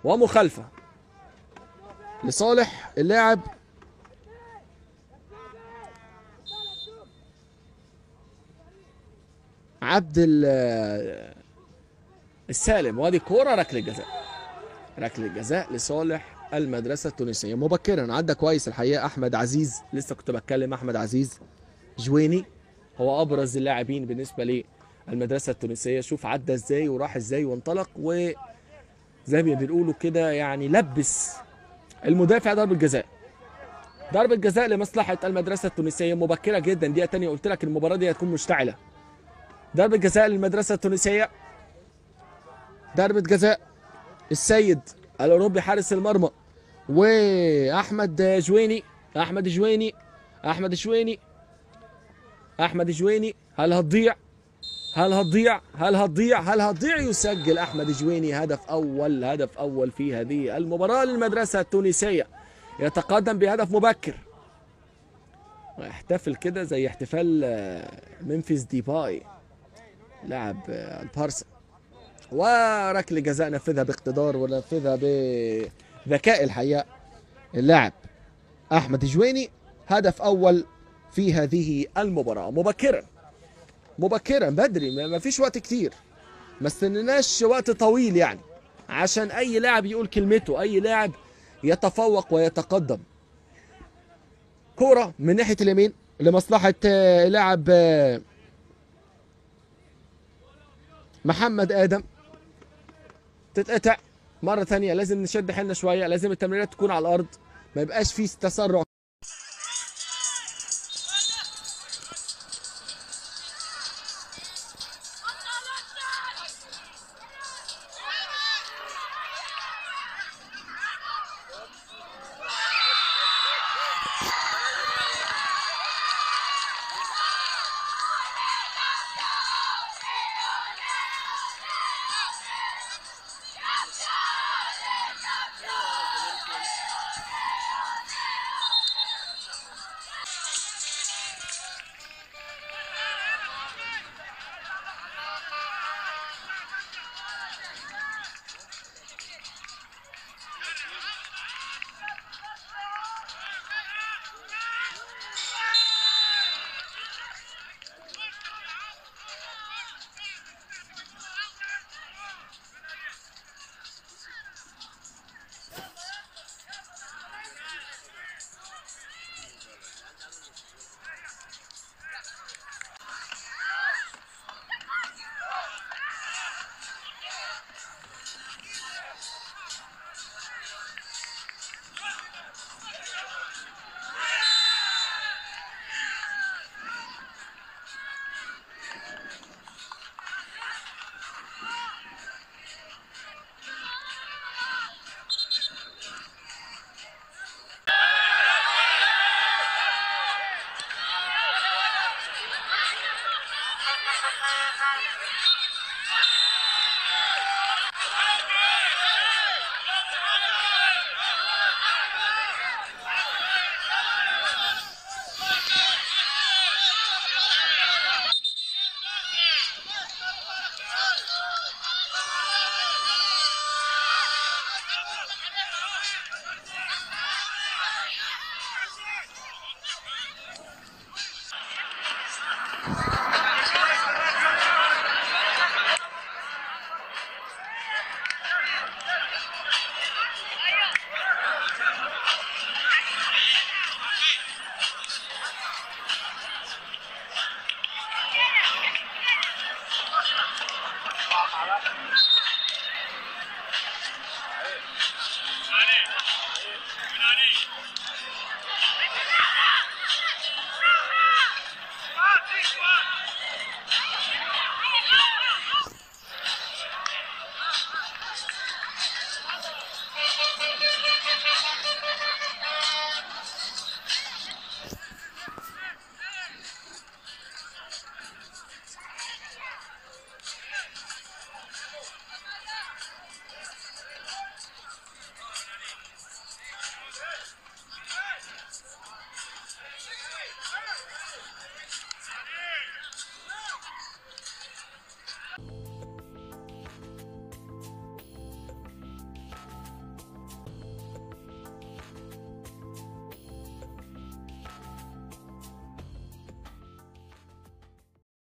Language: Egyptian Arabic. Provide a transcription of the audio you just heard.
ومخالفه لصالح اللاعب عبد ال- السالم وادي كوره ركله جزاء ركله جزاء لصالح المدرسه التونسيه مبكرا عدى كويس الحقيقه احمد عزيز لسه كنت بتكلم احمد عزيز جويني هو ابرز اللاعبين بالنسبه للمدرسه التونسيه شوف عدى ازاي وراح ازاي وانطلق وزي ما بنقولوا كده يعني لبس المدافع ضربه جزاء ضربه جزاء لمصلحه المدرسه التونسيه مبكره جدا دقيقه تانية قلت لك المباراه دي هتكون مشتعله ضربه جزاء للمدرسه التونسيه ضربه جزاء السيد الاوروبي حارس المرمى واحمد جويني احمد جويني احمد جويني احمد جويني هل هتضيع هل هتضيع هل هتضيع هل هتضيع يسجل احمد جويني هدف اول هدف اول في هذه المباراه للمدرسه التونسيه يتقدم بهدف مبكر ويحتفل كده زي احتفال آه، ممفيس ديباي لاعب آه، البارسا وركل جزاء نفذها باقتدار ونفذها بذكاء الحقيقه اللاعب احمد جويني هدف اول في هذه المباراه مبكرا مبكرا بدري ما ما فيش وقت كتير ما استنيناش وقت طويل يعني عشان اي لاعب يقول كلمته اي لاعب يتفوق ويتقدم كرة من ناحية اليمين لمصلحة آه، لاعب آه، محمد آدم تتقطع مرة ثانية لازم نشد حيلنا شوية لازم التمريرات تكون على الأرض ما يبقاش فيه تسرع